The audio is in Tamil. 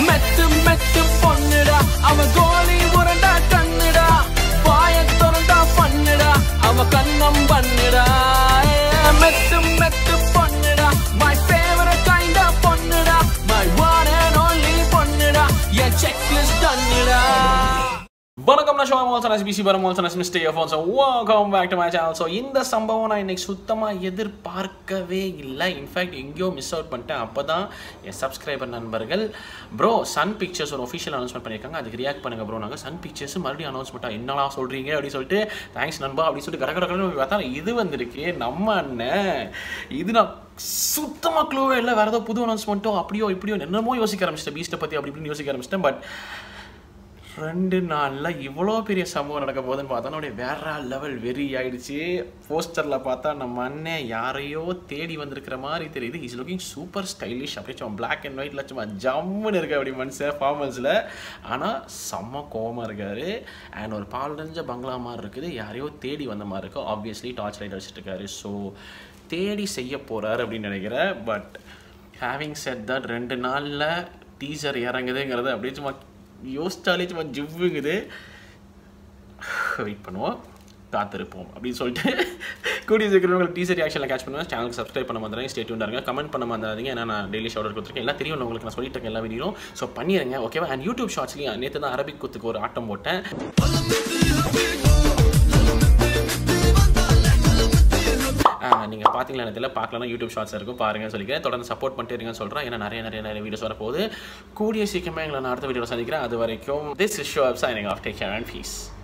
மெத்து மெத்து பொண்ணுடா அவ கோலி உரண்டா கண்ணுடா பாய திறந்தா பண்ணுடா அவ கண்ணம் பண்ணுடா ஏ, மெத்து மெத்து பொண்ணுடா my favorite kind of பொண்ணுடா my one and only பொண்ணுடா N checklist தண்ணுடா வணக்கம் நான் ஷோமா மோல்சன் எஸ்பிசி பரம் மோல்சன் எஸ் மிஸ்டே ஃபோன்ஸ் welcome back to my channel so இந்த சம்பவம் நான் இன்னைக்கு சுத்தமாக எதிர்பார்க்கவே இல்லை இன்ஃபேக்ட் எங்கேயோ மிஸ் அவுட் பண்ணிட்டேன் அப்போ தான் என் சப்ஸ்கிரைபர் நண்பர்கள் ப்ரோ சன் பிக்சர்ஸ் ஒரு ஒஃபிஷியல் அனௌன்ஸ்மெண்ட் பண்ணியிருக்காங்க அதுக்கு ரியாக்ட் பண்ணுங்க ப்ரோ நாங்கள் சன் பிக்சர்ஸ் மறுபடியும் அனௌன்ஸ்மெண்ட்டாக என்னடா சொல்கிறீங்க அப்படின்னு சொல்லிட்டு தேங்க்ஸ் நண்பா அப்படின்னு சொல்லிட்டு கட கட கடன்னு பார்த்தா இது வந்திருக்கு நம்ம அண்ணன் இது நான் சுத்தமாக க்ளூவே இல்லை வேறு ஏதோ புது அனௌன்ஸ்மெண்ட்டோ அப்படியோ இப்படியோ என்னமோ யோசிக்க ஆரம்பிச்சிட்டேன் பீஸ்ட்டை பற்றி அப்படி இப்படின்னு யோசிக்க ஆரம்பிச்சிட்டேன் பட் ரெண்டு நாளில் இவ்வளோ பெரிய சம்பவம் நடக்க போகுதுன்னு பார்த்தா நம்முடைய வேற லெவல் வெறி ஆயிடுச்சு போஸ்டரில் பார்த்தா நம்ம அண்ணன் யாரையோ தேடி வந்திருக்கிற மாதிரி தெரியுது இஸ் லுக்கிங் சூப்பர் ஸ்டைலிஷ் அப்படியே சும்மா பிளாக் அண்ட் ஒயிட்ல சும்மா ஜம்முன்னு இருக்கு அப்படி மனுஷன் ஃபார்மல்ஸில் ஆனால் செம்ம கோவமாக இருக்காரு அண்ட் ஒரு பால் நிறைஞ்ச பங்களா மாதிரி இருக்குது யாரையோ தேடி வந்த மாதிரி இருக்கு ஆப்வியஸ்லி டார்ச் லைட் அடிச்சிட்டு இருக்காரு ஸோ தேடி செய்ய போகிறாரு அப்படின்னு நினைக்கிறேன் பட் ஹேவிங் செட் தட் ரெண்டு நாளில் டீசர் இறங்குதுங்கிறது அப்படியே சும்மா யோசிச்சாலே சும்மா ஜிவ்வுங்குது வெயிட் பண்ணுவோம் காத்திருப்போம் அப்படின்னு சொல்லிட்டு கூடிய சீக்கிரம் உங்களுக்கு டீசர் ரியாக்ஷனில் கேட்ச் பண்ணுவேன் சேனலுக்கு சப்ஸ்கிரைப் பண்ண மாதிரி ஸ்டேட் இருங்க கமெண்ட் பண்ண மாதிரி ஏன்னா நான் டெய்லி ஷார்ட் கொடுத்துருக்கேன் எல்லாம் தெரியும் உங்களுக்கு நான் சொல்லிட்டு இருக்கேன் எல்லா வீடியோ ஸோ பண்ணிடுங்க ஓகேவா அண்ட் யூடியூப் ஷார்ட்ஸ்லையும் நேற்று தான் அரபிக் குத்துக்கு ஒரு ஆட்டம் போட்டேன் நீங்கள் பார்த்தீங்களா எனக்கு தெரியல பார்க்கலாம் யூடியூப் ஷார்ட்ஸ் இருக்கும் பாருங்கன்னு சொல்லிக்கிறேன் தொடர்ந்து சப்போர்ட் பண்ணிட்டு இருங்கன்னு சொல்கிறேன் ஏன்னா நிறைய நிறைய நிறைய வீடியோஸ் வரப்போகுது கூடிய சீக்கிரமாக எங்களை நான் அடுத்த வீடியோவில் சந்திக்கிறேன் அது வரைக்கும் this is show up signing off take care and piece